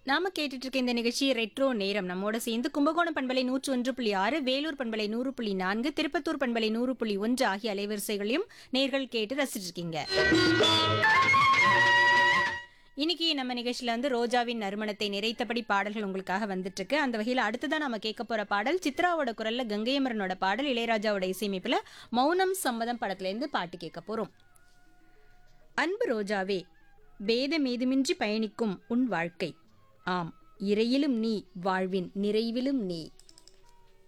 நாம கேட்டுட்டு இருக்க இந்த நிகழ்ச்சி ரெட்ரோ நேரம் நம்மோட சேர்ந்து கும்பகோணம் பண்பலை நூற்று ஒன்று புள்ளி ஆறு வேலூர் பண்பலை நூறு புள்ளி நான்கு திருப்பத்தூர் பண்பலை நூறு புள்ளி ஒன்று ஆகிய அலைவரிசைகளையும் நேர்கள் கேட்டு ரசிச்சிட்டு இருக்கீங்க இன்னைக்கு நம்ம நிகழ்ச்சியில வந்து ரோஜாவின் நறுமணத்தை நிறைத்தபடி பாடல்கள் உங்களுக்காக வந்துட்டு இருக்கு அந்த வகையில் அடுத்ததான் நம்ம கேட்க போற பாடல் சித்ராவோட குரல்ல கங்கையமரனோட பாடல் இளையராஜாவோட இசையமைப்புல மௌனம் சம்மதம் படத்துல இருந்து பாட்டு கேட்க போறோம் அன்பு ரோஜாவே பேதமேதுமின்றி பயணிக்கும் உன் வாழ்க்கை ஆம் இறையிலும் நீ வாழ்வின் நிறைவிலும் நீ